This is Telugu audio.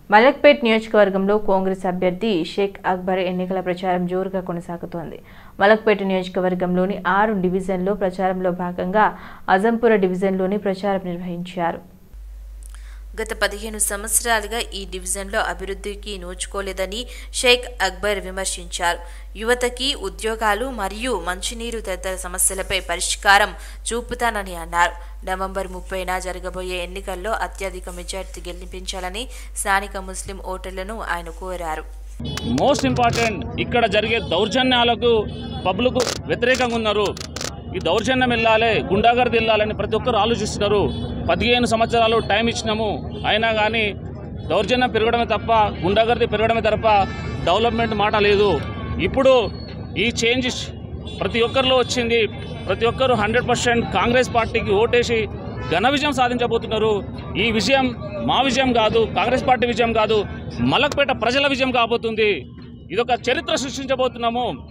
మలక్పేట్ నియోజకవర్గంలో కాంగ్రెస్ అభ్యర్థి షేక్ అక్బర్ ఎన్నికల ప్రచారం జోరుగా కొనసాగుతోంది మలక్పేట నియోజకవర్గంలోని ఆరు డివిజన్లో ప్రచారంలో భాగంగా అజంపుర డివిజన్లోని ప్రచారం నిర్వహించారు గత పదిహేను సంవత్సరాలుగా ఈ డివిజన్లో అభివృద్ధికి నోచుకోలేదని షేక్ అక్బర్ విమర్శించారు యువతకి ఉద్యోగాలు మరియు మంచినీరు తదితర సమస్యలపై పరిష్కారం చూపుతానని అన్నారు నవంబర్ ముప్పైన జరగబోయే ఎన్నికల్లో అత్యధిక మెజార్టీ గెలిపించాలని స్థానిక ముస్లిం ఓటర్లను ఆయన కోరారు మోస్ట్ ఇంపార్టెంట్ ఇక్కడ జరిగే దౌర్జన్యాలకు పబ్లిక్ వ్యతిరేకంగా ఉన్నారు ఈ దౌర్జన్యం వెళ్ళాలి గుండాగర్ది వెళ్ళాలని ప్రతి ఒక్కరు ఆలోచిస్తున్నారు పదిహేను సంవత్సరాలు టైం ఇచ్చినాము అయినా కానీ దౌర్జన్యం పెరగడమే తప్ప గుండాగర్ది పెరగడమే తప్ప డెవలప్మెంట్ మాట లేదు ఇప్పుడు ఈ చేంజ్ ప్రతి ఒక్కరిలో వచ్చింది ప్రతి ఒక్కరు హండ్రెడ్ పర్సెంట్ కాంగ్రెస్ పార్టీకి ఓటేసి ఘన విజయం సాధించబోతున్నారు ఈ విజయం మా విజయం కాదు కాంగ్రెస్ పార్టీ విజయం కాదు మలక్పేట ప్రజల విజయం కాబోతుంది ఇదొక చరిత్ర సృష్టించబోతున్నాము